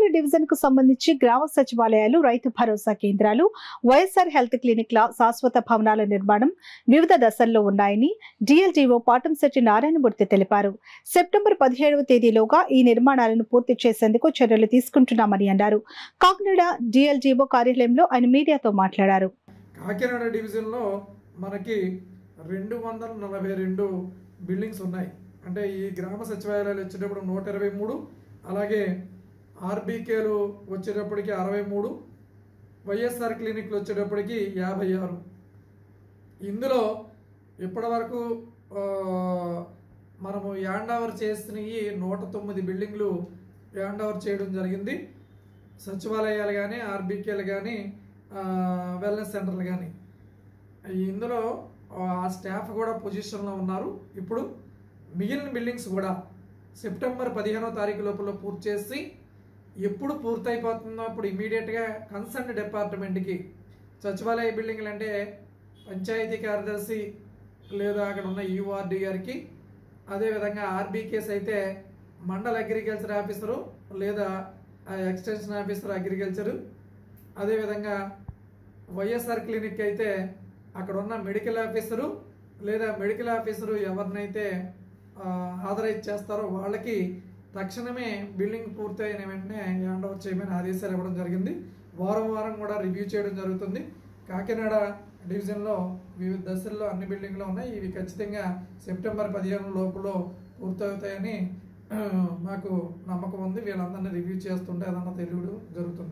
division కు సంబంధించి గ్రామ సచివాలయాలు రైతు భరోసా కేంద్రాలు వైఎస్ఆర్ హెల్త్ క్లినిక్ల శాశ్వత భవనాల నిర్మాణం వివిధ దశల్లో ఉన్నాయని డిఎల్జీఓ పాటంశెట్టి నారాయణమూర్తి తెలిపారు సెప్టెంబర్ పదిహేడవ తేదీలోగా ఈ నిర్మాణాలను పూర్తి చేసేందుకు చర్యలు తీసుకుంటున్నామని అన్నారు కాకినాడ డిఎల్జీఓ కార్యాలయంలో ఆయన మీడియాతో మాట్లాడారు కాకినాడ డివిజన్లో మనకి రెండు వందల నలభై రెండు బిల్డింగ్స్ ఉన్నాయి అంటే ఈ గ్రామ సచివాలయాలు వచ్చేటప్పుడు నూట ఇరవై మూడు అలాగే ఆర్బీకేలు వచ్చేటప్పటికి అరవై మూడు వైఎస్ఆర్ క్లినిక్లు వచ్చేటప్పటికి యాభై ఆరు ఇందులో ఇప్పటివరకు ఆ, మనము యాండ్ ఓవర్ చేసినవి నూట తొమ్మిది బిల్డింగ్లు యాండ్ ఓవర్ చేయడం జరిగింది సచివాలయాలు కానీ ఆర్బీకేలు కానీ వెల్నెస్ సెంటర్లు కానీ ఇందులో ఆ స్టాఫ్ కూడా పొజిషన్లో ఉన్నారు ఇప్పుడు మిగిలిన బిల్డింగ్స్ కూడా సెప్టెంబర్ పదిహేనో తారీఖు లోపల పూర్తి చేసి ఎప్పుడు పూర్తయిపోతుందో అప్పుడు ఇమీడియట్గా కన్సర్న్ డిపార్ట్మెంట్కి సచివాలయ బిల్డింగ్లు అంటే పంచాయతీ కార్యదర్శి లేదా అక్కడ ఉన్న ఈఓఆర్డి గారికి అదేవిధంగా ఆర్బీకేస్ అయితే మండల అగ్రికల్చర్ ఆఫీసరు లేదా ఎక్స్టెన్షన్ ఆఫీసర్ అగ్రికల్చరు అదేవిధంగా వైఎస్ఆర్ క్లినిక్ అయితే అక్కడ ఉన్న మెడికల్ ఆఫీసరు లేదా మెడికల్ ఆఫీసరు ఎవరినైతే ఆథరైజ్ చేస్తారో వాళ్ళకి తక్షణమే బిల్డింగ్ పూర్తయిన వెంటనే హ్యాండ్ ఓవర్ చేయమని ఆదేశాలు ఇవ్వడం జరిగింది వారం వారం కూడా రివ్యూ చేయడం జరుగుతుంది కాకినాడ డివిజన్లో వివిధ దశల్లో అన్ని బిల్డింగ్లు ఉన్నాయి ఇవి ఖచ్చితంగా సెప్టెంబర్ పదిహేను లోపల పూర్తవుతాయని ఆ, మాకు నమ్మకం ఉంది వీళ్ళందరినీ రివ్యూ చేస్తుంటే అదన్నా తెలియడం జరుగుతుంది